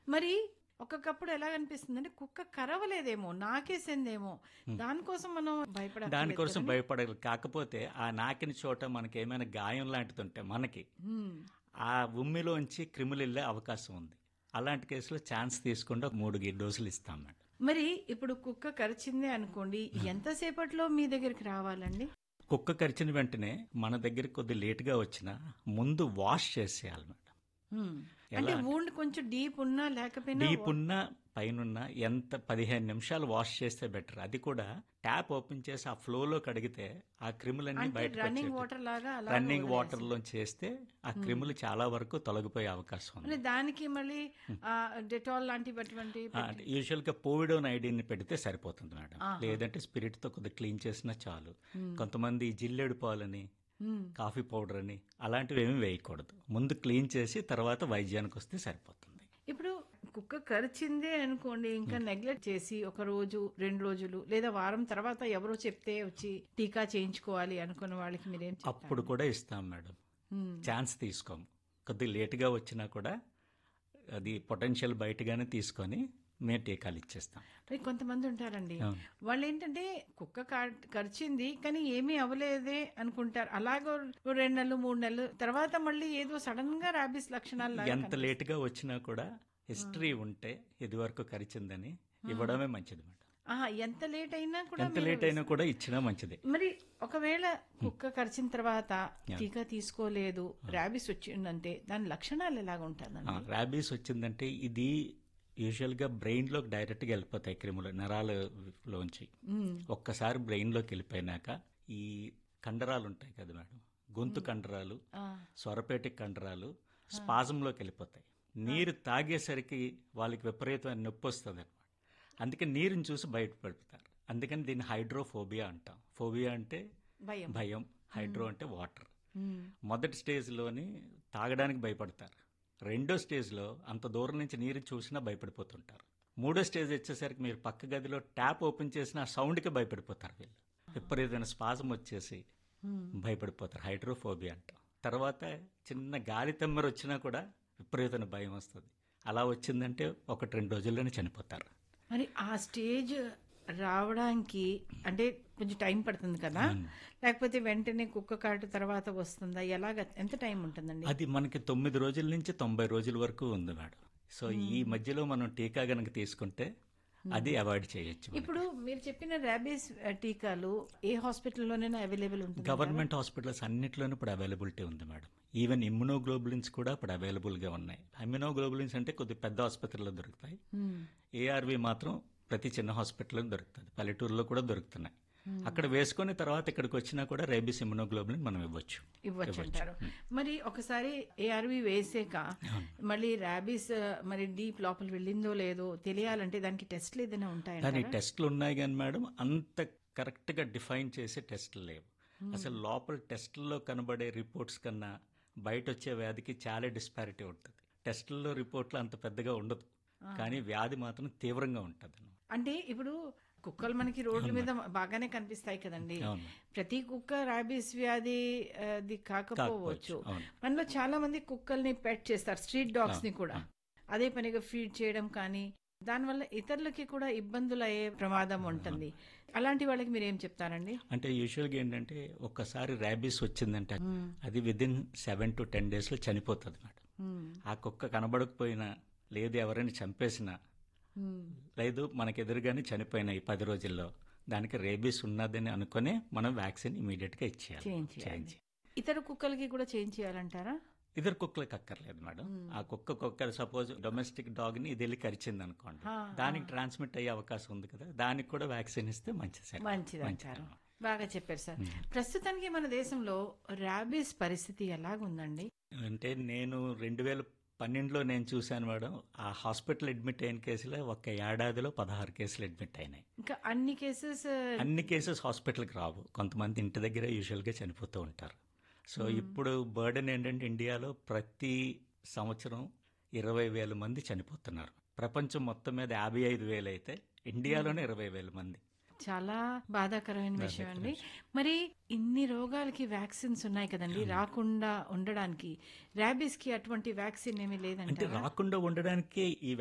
మరి ఒక్కొక్కప్పుడు ఎలా అనిపిస్తుంది అంటే కుక్క కరవలేదేమో నాకేసిందేమో దానికోసం మనం భయపడ దానికోసం భయపడాలి కాకపోతే ఆ నాకిన చోట మనకి ఏమైనా గాయం లాంటిది ఉంటే మనకి ఆ ఉమ్మిలోంచి క్రిములు వెళ్ళే అవకాశం ఉంది అలాంటి కేసులో ఛాన్స్ తీసుకుంటే ఒక మూడు గి- డోసులు ఇస్తాం మేడం మరి ఇప్పుడు కుక్క కరిచిందే అనుకోండి ఎంతసేపట్లో మీ దగ్గరికి రావాలండి కుక్క కరిచిన వెంటనే మన దగ్గరికి కొద్ది లేటుగా వచ్చినా ముందు వాష్ చేసేయాలి మేడం హ్మ్. అంటే వూండ్ కొంచెం డీప్ ఉన్నా లేకపోయినా డీప్ ఉన్న పైనున్న ఎంత పదిహేను నిమిషాలు వాష్ చేస్తే బెటర్ అది కూడా ట్యాప్ ఓపెన్ చేసి ఆ ఫ్లోలో కడిగితే ఆ క్రిములన్నీ అంటే బయటకు రన్నింగ్ వచ్చేవి. వాటర్ లాగా అలా రన్నింగ్ వాటర్ లో చేస్తే ఆ క్రిములు చాలా వరకు తొలగిపోయే అవకాశం ఉంది అంటే దానికి మళ్ళీ డెటాల్ లాంటివి యూజువల్ గా పోవిడోన్ ఐడిని పెడితే సరిపోతుంది మేడం లేదంటే స్పిరిట్ తో కొద్దిగా క్లీన్ చేసినా చాలు కొంతమంది జిల్లెడు పాలని కాఫీ పౌడర్ అని అలాంటివి ఏమీ వేయకూడదు ముందు క్లీన్ చేసి తర్వాత వైద్యానికి వస్తే సరిపోతుంది ఇప్పుడు కుక్క కరిచిందే అనుకోండి ఇంకా నెగ్లెక్ట్ చేసి ఒక రోజు రెండు రోజులు లేదా వారం తర్వాత ఎవరో చెప్తే వచ్చి టీకా చేయించుకోవాలి అనుకున్న వాళ్ళకి మీరేం చెప్తారు అప్పుడు కూడా ఇస్తాం మేడం ఛాన్స్ తీసుకోము కొద్దిగా లేటుగా వచ్చినా కూడా అది పొటెన్షియల్ బయటగానే తీసుకొని మేము టీకాలు ఇచ్చేస్తాం మరి కొంతమంది ఉంటారండి అవును. వాళ్ళు ఏంటంటే కుక్క కా- కరిచింది కానీ ఏమీ అవ్వలేదే అనుకుంటారు అలాగో రెండు నెలలు మూడు నెలలు తర్వాత మళ్ళీ ఏదో సడన్ గా రాబీస్ లక్షణాలు లాగా ఎంత లేటుగా వచ్చినా కూడా హిస్టరీ ఉంటే ఇది వరకు కరిచిందని ఇవ్వడమే మంచిది మేడం ఆహా, ఎంత లేట్ అయినా కూడా ఎంత లేట్ అయినా కూడా ఇచ్చినా మంచిది మరి ఒకవేళ కుక్క కరిచిన తర్వాత టీకా తీసుకోలేదు ర్యాబిస్ వచ్చిందంటే దాని లక్షణాలు ఎలాగ ఉంటుందండి ర్యాబీస్ వచ్చిందంటే ఇది యూజువల్ గా బ్రెయిన్ లోకి డైరెక్ట్ గా వెళ్ళిపోతాయి క్రిములు నరాలలోంచి ఒక్కసారి బ్రెయిన్ లోకి వెళ్ళిపోయినాక ఈ కండరాలు ఉంటాయి కదా మేడం గొంతు కండరాలు స్వరపేటి కండరాలు స్పాజంలోకి వెళ్ళిపోతాయి నీరు తాగేసరికి వాళ్ళకి విపరీతమైన నొప్పి వస్తుంది అనమాట అందుకే నీరుని చూసి బయటపడిపోతారు అందుకని దీన్ని హైడ్రోఫోబియా అంటాం ఫోబియా అంటే భయం భయం హైడ్రో అంటే వాటర్ మ్మ్. మొదటి స్టేజ్లోని తాగడానికి భయపడతారు రెండో స్టేజ్లో అంత దూరం నుంచి నీరు చూసినా భయపడిపోతుంటారు మూడో స్టేజ్ వచ్చేసరికి మీరు పక్క గదిలో ట్యాప్ ఓపెన్ చేసిన ఆ సౌండ్కి భయపడిపోతారు వీళ్ళు విపరీతమైన స్పాజం వచ్చేసి భయపడిపోతారు హైడ్రోఫోబియా అంటాం తర్వాత చిన్న గాలి తెమ్మర వచ్చినా కూడా విపరీతమైన భయం వస్తుంది అలా వచ్చిందంటే ఒకటి రెండు రోజుల్లోనే చనిపోతారు మరి ఆ స్టేజ్ రావడానికి అంటే కొంచెం టైం పడుతుంది కదా లేకపోతే వెంటనే కుక్క కాటు తర్వాత వస్తుందా ఎలాగ ఎంత టైం ఉంటుందండి అది మనకి తొమ్మిది రోజుల నుంచి తొంభై రోజుల వరకు ఉంది మేడం సో ఈ మధ్యలో మనం టీకా గనక తీసుకుంటే అది అవాయిడ్ చేయొచ్చు మనం. ఇప్పుడు మీరు చెప్పిన ర్యాబీస్ టీకాలు ఏ హాస్పిటల్లోనైనా అవైలబుల్ ఉంటుంది గవర్నమెంట్ హాస్పిటల్స్ అన్నిట్లోనూ ఇప్పుడు అవైలబిలిటీ ఉంది మేడం ఈవెన్ ఇమ్యునోగ్లోబులిన్స్ కూడా ఇప్పుడు అవైలబుల్ గా ఉన్నాయి ఇమ్యునోగ్లోబులిన్స్ అంటే కొద్ది పెద్ద ఆసుపత్రుల్లో దొరుకుతాయి ఏఆర్వి మాత్రం ప్రతి చిన్న హాస్పిటల్లో దొరుకుతుంది పల్లెటూరులో కూడా దొరుకుతున్నాయి అక్కడ వేసుకొని తర్వాత ఇక్కడికి వచ్చినా కూడా రేబీస్ ఇమ్యునోగ్లోబులిన్ మనం ఇవ్వచ్చు ఇవ్వచ్చు అంటారు మరి ఒకసారి ఏఆర్వి వేసాక మళ్ళీ ర్యాబీస్ మరి డీప్ లోపల వెళ్ళిందో లేదో తెలియాలంటే దానికి టెస్ట్లు ఏదైనా ఉంటాయండి దాని టెస్ట్లు ఉన్నాయి కానీ మేడం అంత కరెక్ట్ గా డిఫైన్ చేసే టెస్ట్లు లేవు అసలు లోపల టెస్టుల్లో కనబడే రిపోర్ట్స్ కన్నా బయట వచ్చే వ్యాధికి చాలా డిస్పారిటీ ఉంటుంది టెస్టుల్లో రిపోర్ట్లు అంత పెద్దగా ఉండదు కానీ వ్యాధి మాత్రం తీవ్రంగా ఉంటుంది అంటే ఇప్పుడు కుక్కలు మనకి రోడ్ల మీద బాగానే కనిపిస్తాయి కదండి అవును. ప్రతి కుక్క ర్యాబీస్ వ్యాధి ఆ, ది కాకపోవచ్చు అవును. మనలో చాలా మంది కుక్కల్ని పెట్ చేస్తారు స్ట్రీట్ డాగ్స్ ని కూడా అదే పనిగా ఫీడ్ చేయడం కానీ దానివల్ల ఇతరులకి కూడా ఇబ్బందులు అయ్యే ప్రమాదం ఉంటుంది అలాంటి వాళ్ళకి మీరు ఏం చెప్తారండి అంటే యూజువల్గా ఏంటంటే ఒక్కసారి ర్యాబీస్ వచ్చిందంటే అది within seven to ten days లో చనిపోతుంది మేడం ఆ కుక్క కనబడకపోయినా లేదు ఎవరైనా చంపేసినా లేదు మనకు ఎదురుగానే చనిపోయినా ఈ పది రోజుల్లో దానికి రేబీస్ ఉన్నదని అనుకునే మనం వ్యాక్సిన్ ఇమీడియట్ గా ఇచ్చేయాలి చేయించేయాలి చేయించి ఇతర కుక్కలకి కూడా చేయించేయాలంటారా ఇద్దరు కుక్కలకి అక్కర్లేదు మేడం ఆ కుక్క కుక్క సపోజ్ డొమెస్టిక్ డాగ్ ని ఇది వెళ్ళి కరిచింది అనుకోండి దానికి ట్రాన్స్మిట్ అయ్యే అవకాశం ఉంది కదా దానికి కూడా వ్యాక్సిన్ ఇస్తే మంచిది సార్ మంచిది అంటారు బాగా చెప్పారు సార్ ప్రస్తుతానికి మన దేశంలో ర్యాబీస్ పరిస్థితి ఎలాగుందండి అంటే నేను రెండు వేల పన్నెండులో నేను చూశాను మేడం ఆ హాస్పిటల్ అడ్మిట్ అయిన కేసులో ఒక ఏడాదిలో పదహారు కేసులు అడ్మిట్ అయినాయి ఇంకా అన్ని కేసెస్ అన్ని కేసెస్ హాస్పిటల్కి రావు కొంతమంది ఇంటి దగ్గర యూజువల్గా చనిపోతూ ఉంటారు సో ఇప్పుడు బర్డెన్ ఏంటంటే ఇండియాలో ప్రతి సంవత్సరం ఇరవై వేల మంది చనిపోతున్నారు ప్రపంచం మొత్తం మీద యాభై ఐదు వేలు అయితే ఇండియాలోనే ఇరవై వేల మంది చాలా బాధాకరమైన విషయం అండి మరి ఇన్ని రోగాలకి వ్యాక్సిన్స్ ఉన్నాయి కదండి రాకుండా ఉండడానికి ర్యాబీస్ కి అటువంటి వ్యాక్సిన్ ఏమీ అంటే లేదంటే రాకుండా ఉండడానికే ఈ